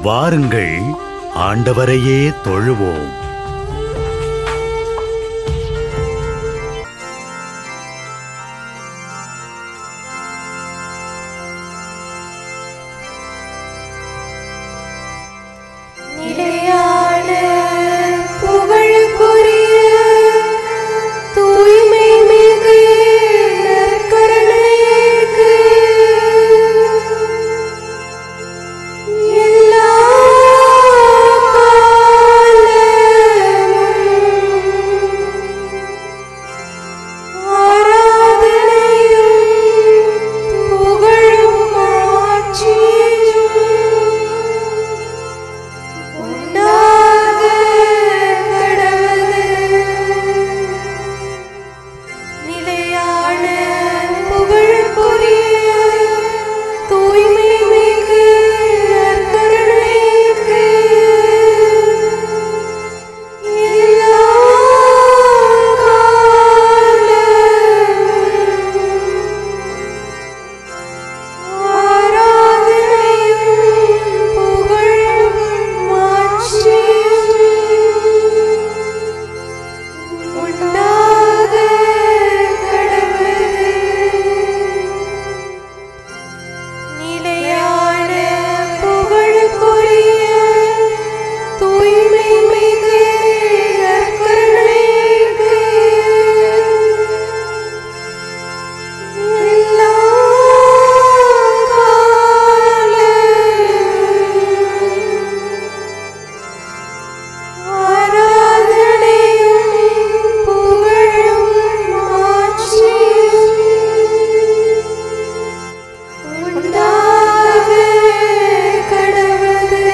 வாருங்கள் ஆண்டவரையே தொழுவோம் நிலையான புகழுக்குரிய தூய்மை மிகு நற்கருணைக்கு எல்லா காலமும் ஆராதனையும் புகழும் மாட்சியும் உண்டாக கடவுது நிலையான புகழுக்குரிய தூய்மை மிகு நற்கருணைக்கு எல்லா காலமும் ஆராதனையும் புகழும் மாட்சியும் உண்டாக கடவுது நிலையான புகழுக்குரிய தூய்மை மிகு நற்கருணைக்கு எல்லா காலமும் ஆராதனையும் புகழும் மாட்சியும் உண்டாக கடவுது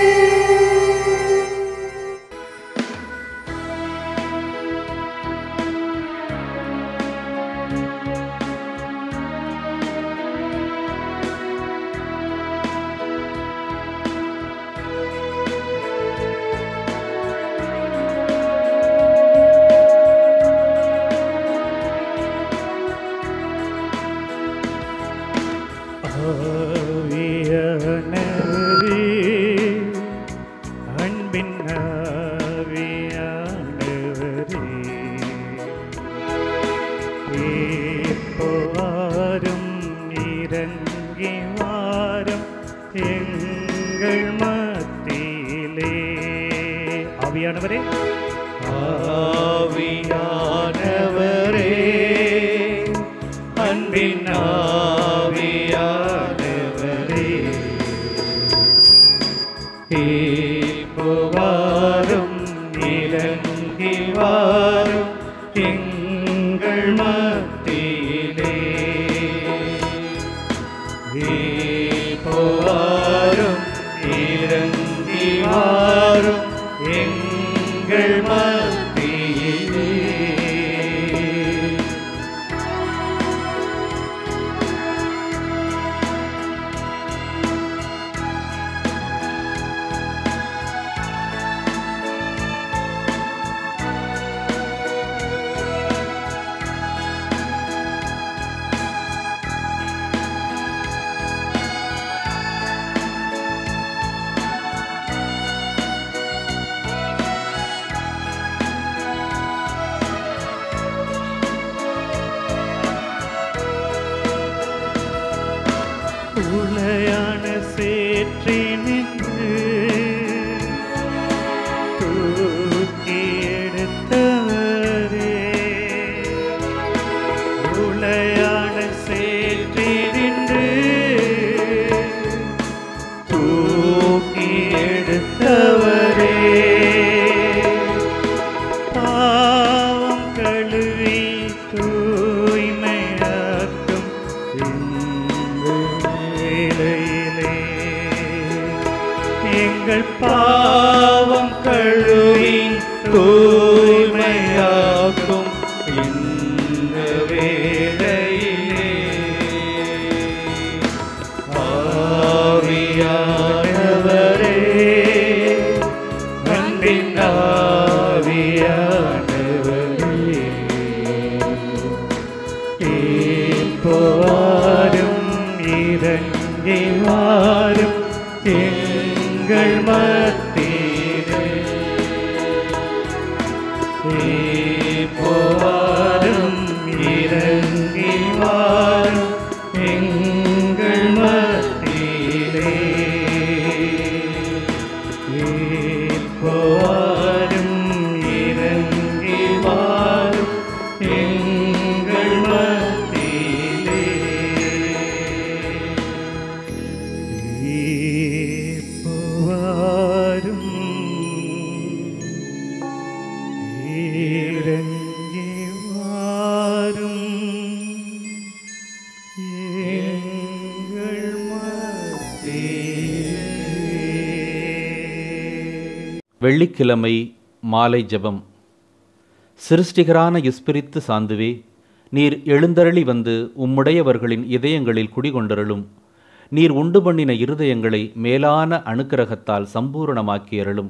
ஆவியானவரே, அன்பின் ஆவியானவரே, இப்போ வாரும் இறங்கி வாரும் எங்கள் மத்தியிலே ஆவியானவரே ஆவியானவரே அன்பின் ஆவியானவரே இப்போ வாரும் இறங்கி வாரும் எங்கள் மத்தியிலே இப்போ வாரும் இறங்கி வாரும் எங்கள் மத்தியிலே உளையான சேற்றி நின்று தூக்கி எடுத்தவரே உளையான சேற்றி நின்று தூக்கி எடுத்தவரே பாவம் கழுவி தூய்மையாக்கும் இந்த வேளையிலே எங்கள் பாவம் கழுவி தூய்மையாக்கும் இந்த வேளையிலே ஆவியானவரே அன்பின் ஆவியானவரே இப்போ வாரும் இறங்கி வாரும் எங்கள் எங்கள் மத்தியிலே போவாரும் இறங்கி வாரும் எங்கள் மத்தியிலே போவாரும் இறங்கி வாரும் எங்கள் மத்தியிலே போவாரும் இறங்கி வாரும் எங்கள் மத்தியிலே வெள்ளிக்கிழமை மாலை ஜெபம் சிருஷ்டிகரான இஸ்பிரித்து சாந்துவே நீர் எழுந்தருளி வந்து உம்முடையவர்களின் இதயங்களில் குடிகொண்டருளும் நீர் உண்டு பண்ணின இருதயங்களை மேலான அனுக்கிரகத்தால் சம்பூரணமாக்கியருளும்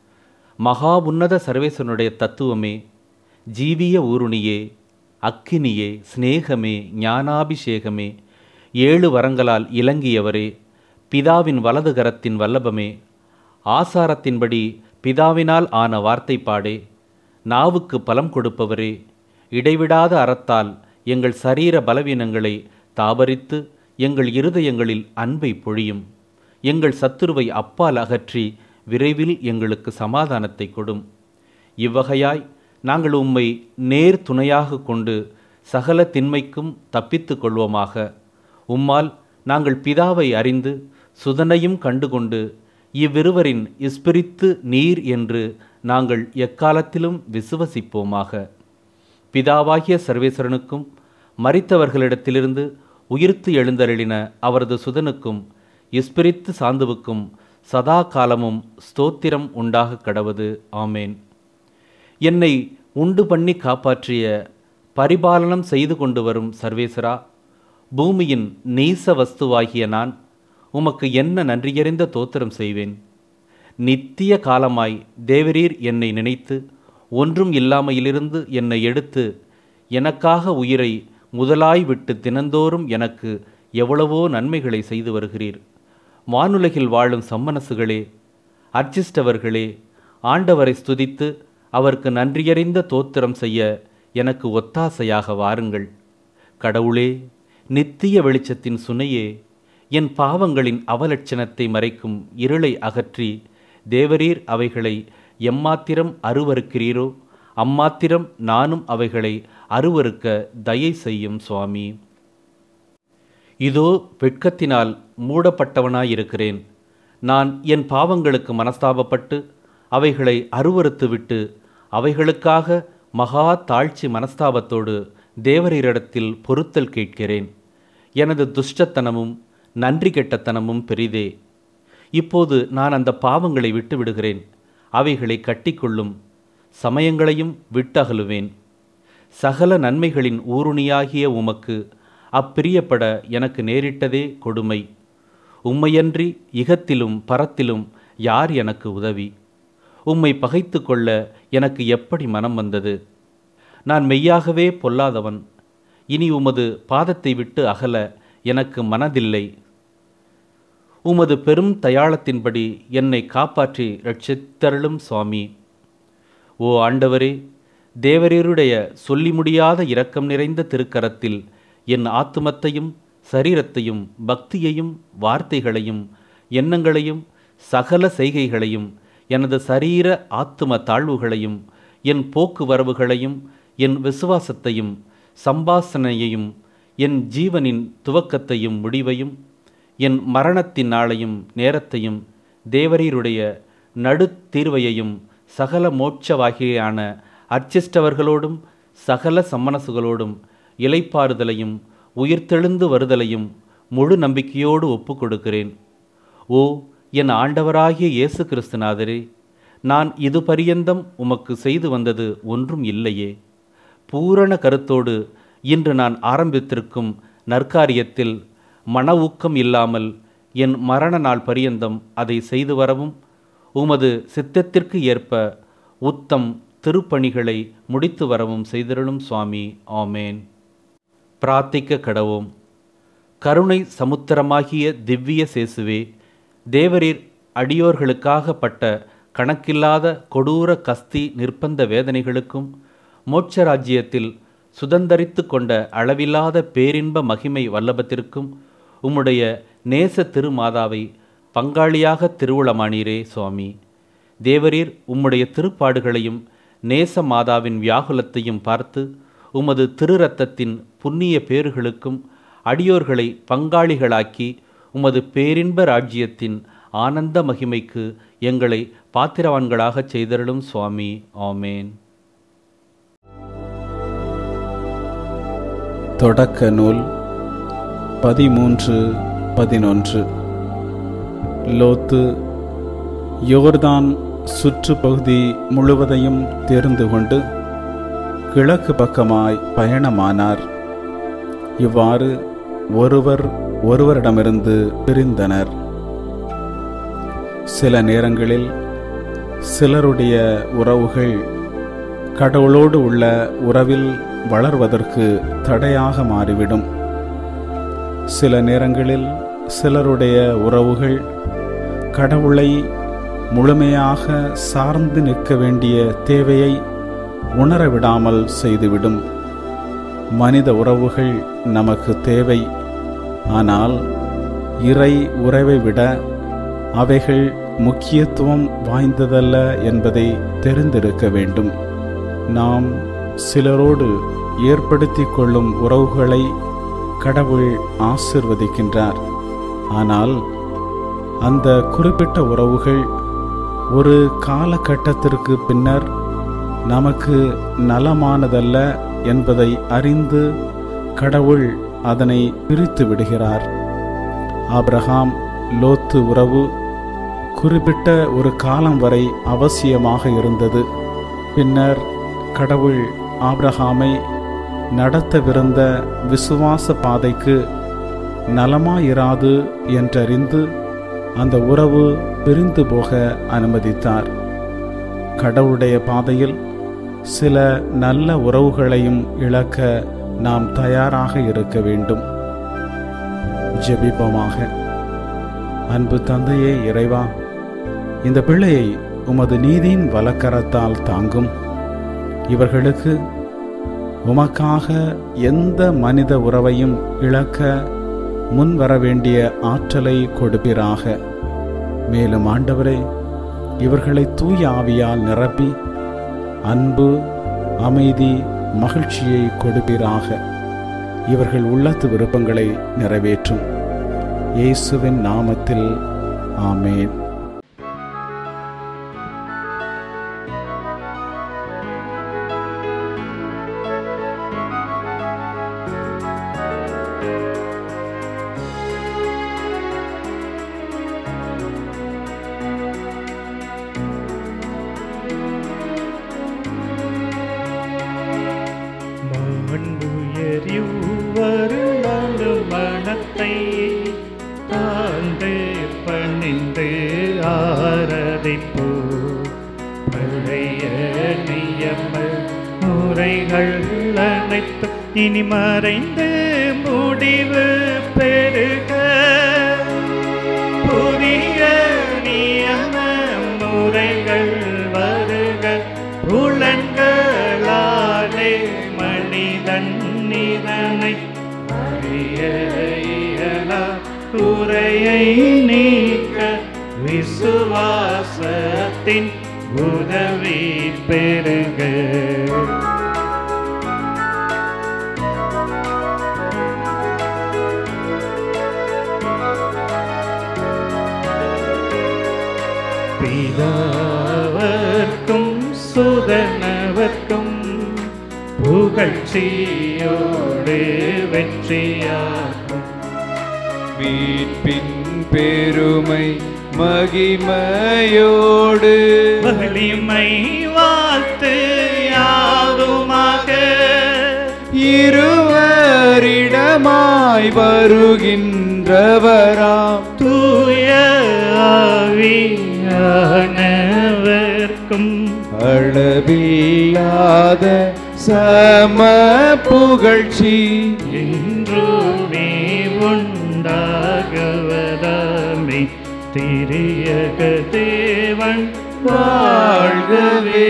மகா உன்னத சர்வேசனுடைய தத்துவமே ஜீவிய ஊருணியே அக்கினியே சிநேகமே ஞானாபிஷேகமே ஏழு வரங்களால் இலங்கியவரே பிதாவின் வலது கரத்தின் வல்லபமே ஆசாரத்தின்படி பிதாவினால் ஆன வார்த்தைப்பாடே நாவுக்கு பலம் கொடுப்பவரே இடைவிடாத அறத்தால் எங்கள் சரீர பலவீனங்களை தாபரித்து எங்கள் இருதயங்களில் அன்பை பொழியும் எங்கள் சத்துருவை அப்பால் அகற்றி விரைவில் எங்களுக்கு சமாதானத்தை கொடும் இவ்வகையாய் நாங்கள் உம்மை நேர் துணையாக கொண்டு சகல திண்மைக்கும் தப்பித்துக் கொள்வோமாக உம்மால் நாங்கள் பிதாவை அறிந்து சுதனையும் கண்டுகொண்டு இவ்விருவரின் இஸ்பிரித்து நீர் என்று நாங்கள் எக்காலத்திலும் விசுவசிப்போமாக பிதாவாகிய சர்வேஸ்வரனுக்கும் மரித்தவர்களிடத்திலிருந்து உயிர்த்து எழுந்தருளின அவரது சுதனுக்கும் இஸ்பிரித்து சாந்துவுக்கும் சதா காலமும் ஸ்தோத்திரம் உண்டாக கடவது ஆமேன் என்னை உண்டு பண்ணி காப்பாற்றிய பரிபாலனம் செய்து கொண்டு வரும் சர்வேசரா பூமியின் நீச வஸ்துவாகிய நான் உமக்கு என்ன நன்றியறிந்த தோத்திரம் செய்வேன் நித்திய காலமாய் தேவரீர் என்னை நினைத்து ஒன்றும் இல்லாமையிலிருந்து என்னை எடுத்து எனக்காக உயிரை முதலாய் விட்டு தினந்தோறும் எனக்கு எவ்வளவோ நன்மைகளை செய்து வருகிறீர் வானுலகில் வாழும் சம்மனசுகளே அர்ச்சிஷ்டவர்களே ஆண்டவரை ஸ்துதித்து அவருக்கு நன்றியறிந்த தோத்திரம் செய்ய எனக்கு ஒத்தாசையாக வாருங்கள் கடவுளே நித்திய வெளிச்சத்தின் சுனையே என் பாவங்களின் அவலட்சணத்தை மறைக்கும் இருளை அகற்றி தேவரீர் அவைகளை எம்மாத்திரம் அருவருக்கிறீரோ அம்மாத்திரம் நானும் அவைகளை அருவருக்க தயை செய்யும் சுவாமி இதோ வெட்கத்தினால் மூடப்பட்டவனாயிருக்கிறேன் நான் என் பாவங்களுக்கு மனஸ்தாபப்பட்டு அவைகளை அருவறுத்துவிட்டு அவைகளுக்காக மகா தாழ்ச்சி மனஸ்தாபத்தோடு தேவரீரிடத்தில் பொறுத்தல் கேட்கிறேன் எனது துஷ்டத்தனமும் நன்றி கெட்டத்தனமும் பெரிதே இப்போது நான் அந்த பாவங்களை விட்டு விடுகிறேன் அவைகளை கட்டிக்கொள்ளும் சமயங்களையும் விட்டகலுவேன் சகல நன்மைகளின் ஊருணியாகிய உமக்கு அப்பிரியப்பட எனக்கு நேரிட்டதே கொடுமை உம்மையன்றி இகத்திலும் பரத்திலும் யார் எனக்கு உதவி உம்மை பகைத்து கொள்ள எனக்கு எப்படி மனம் வந்தது நான் மெய்யாகவே பொல்லாதவன் இனி உமது பாதத்தை விட்டு அகல எனக்கு மனதில்லை உமது பெரும் தயாளத்தின்படி என்னை காப்பாற்றி ரட்சித்தருளும் சுவாமி ஓ ஆண்டவரே தேவரீருடைய சொல்லி முடியாத இரக்கம் நிறைந்த திருக்கரத்தில் என் ஆத்துமத்தையும் சரீரத்தையும் பக்தியையும் வார்த்தைகளையும் எண்ணங்களையும் சகல செய்கைகளையும் எனது சரீர ஆத்தும தாழ்வுகளையும் என் போக்குவரவுகளையும் என் விசுவாசத்தையும் சம்பாசனையையும் என் ஜீவனின் துவக்கத்தையும் முடிவையும் என் மரணத்தின் நாளையும் நேரத்தையும் தேவரீருடைய நடுத்தீர்வையையும் சகல மோட்சவாகியான அர்ச்சிஷ்டவர்களோடும் சகல சம்மனசுகளோடும் இலைப்பாறுதலையும் உயிர்த்தெழுந்து வருதலையும் முழு நம்பிக்கையோடு ஒப்புக் கொடுக்கிறேன் ஓ என் ஆண்டவராகிய இயேசு கிறிஸ்துநாதரே நான் இது பரியந்தம் உமக்கு செய்து வந்தது ஒன்றும் இல்லையே பூரண கருத்தோடு இன்று நான் ஆரம்பித்திருக்கும் நற்காரியத்தில் மன ஊக்கம் இல்லாமல் என் மரண நாள் பரியந்தம் அதை செய்து வரவும் உமது சித்தத்திற்கு ஏற்ப உத்தம் திருப்பணிகளை முடித்து வரவும் செய்திருளும் சுவாமி ஆமேன் பிரார்த்திக்க கடவோம் கருணை சமுத்திரமாகிய திவ்ய சேசுவே தேவரீர் அடியோர்களுக்காக பட்ட கணக்கில்லாத கொடூர கஸ்தி நிர்பந்த வேதனைகளுக்கும் மோட்ச ராஜ்யத்தில் சுதந்தரித்து கொண்ட அளவில்லாத பேரின்ப மகிமை வல்லபத்திற்கும் உம்முடைய நேச திருமாதாவை பங்காளியாக திருவுளமானீரே சுவாமி தேவரீர் உம்முடைய திருப்பாடுகளையும் நேச மாதாவின் வியாகுலத்தையும் பார்த்து உமது திருரத்தத்தின் புண்ணிய பேறுகளுக்கும் அடியோர்களை பங்காளிகளாக்கி உமது பேரின்ப ராஜ்யத்தின் ஆனந்த மகிமைக்கு எங்களை பாத்திரவான்களாகச் செய்தருளும் சுவாமி ஆமேன் தொடக்க நூல் பதிமூன்று பதினொன்று லோத்து யோர்தான் சுற்றுப்பகுதி முழுவதையும் தெரிந்து கொண்டு கிழக்கு பக்கமாய் பயணமானார் இவ்வாறு ஒருவர் ஒருவரிடமிருந்து பிரிந்தனர் சில நேரங்களில் சிலருடைய உறவுகள் கடவுளோடு உள்ள உறவில் வளர்வதற்கு தடையாக மாறிவிடும் சில நேரங்களில் சிலருடைய உறவுகள் கடவுளை முழுமையாக சார்ந்து நிற்க வேண்டிய தேவையை உணரவிடாமல் செய்துவிடும் மனித உறவுகள் நமக்கு தேவை ஆனால் இறை உறவை விட அவைகள் முக்கியத்துவம் வாய்ந்ததல்ல என்பதை தெரிந்திருக்க வேண்டும் நாம் சிலரோடு ஏற்படுத்தி கொள்ளும் உறவுகளை கடவுள் ஆசிர்வதிக்கின்றார் ஆனால் அந்த குறிப்பிட்ட உறவுகள் ஒரு காலகட்டத்திற்கு பின்னர் நமக்கு நலமானதல்ல என்பதை அறிந்து கடவுள் அதனை பிரித்து விடுகிறார் ஆபிரகாம் லோத்து உறவு குறிப்பிட்ட ஒரு காலம் வரை அவசியமாக இருந்தது பின்னர் கடவுள் ஆபிரகாமை நடத்தவிருந்த விசுவாச பாதைக்கு நலமாயிராது என்றறிந்து அந்த உறவு பிரிந்து போக அனுமதித்தார் கடவுளுடைய பாதையில் சில நல்ல உறவுகளையும் இழக்க நாம் தயாராக இருக்க வேண்டும் ஜெபிப்போமாக அன்பு தந்தையே இறைவா இந்த பிள்ளையை உமது நீதியின் வலக்கரத்தால் தாங்கும் இவர்களுக்கு உமக்காக எந்த மனித உறவையும் இழக்க முன் வர வேண்டிய ஆற்றலை கொடுப்பீராக மேலும் ஆண்டவரே இவர்களை தூய ஆவியால் நிரப்பி அன்பு அமைதி மகிழ்ச்சியை கொடுப்பீராக இவர்கள் உள்ளத்து விருப்பங்களை நிறைவேற்றும் இயேசுவின் நாமத்தில் ஆமேன் மாண்புயரிவ்வருளாண்டு மனத்தை தாழ்ந்து பணிந்து ஆரதிப்போ பழைய நியம முறைகள் அனைத்தும் இனி மறைந்து முடிவு பெருக புதிய நியம முறைகள் வருக புலன்களாலே மனிதன் இதனை அறிய இயலா குறையை நீக்க விசுவாசத்தின் உதவி பெருக பிதாவர்க்கும் சுதனவர்க்கும் புகழ்ச்சியோடு வெற்றியாகும் மீட்பின் பெருமை மகிமையோடு வலிமை வாழ்த்து யாதுமாக இருவரிடமாய் வருகின்றவராம் தூய ஆவியானவர்க்கும் அளவில்லாத சம புகழ்ச்சி என்றுமே உண்டாகுவதாமே திரியக தேவன் வாழ்கவே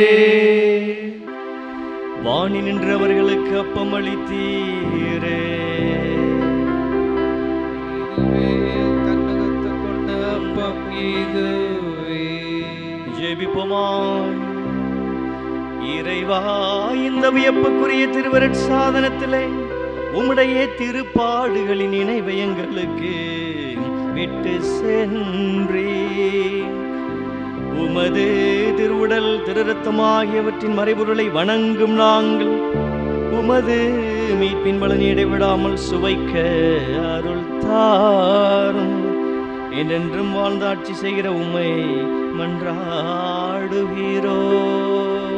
வாணி நின்றவர்களுக்கு அப்பம் அளித்தீரே தன்னகத்து கொண்ட அப்பம் இதுவே ஜெபிப்போமாய் இறைவா இந்த வியப்புக்குரிய திருவருட் சாதனத்திலே உம்முடைய திருப்பாடுகளின் நினைவை எங்களுக்கு விட்டு சென்றே உமது திருவுடல் திருரத்தம் ஆகியவற்றின் மறைபொருளை வணங்கும் நாங்கள் உமது மீட்பின் பலனை இடைவிடாமல் சுவைக்க அருள் தாரும் என்றென்றும் வாழ்ந்தாட்சி செய்கிற உம்மை மன்றாடுகிறோ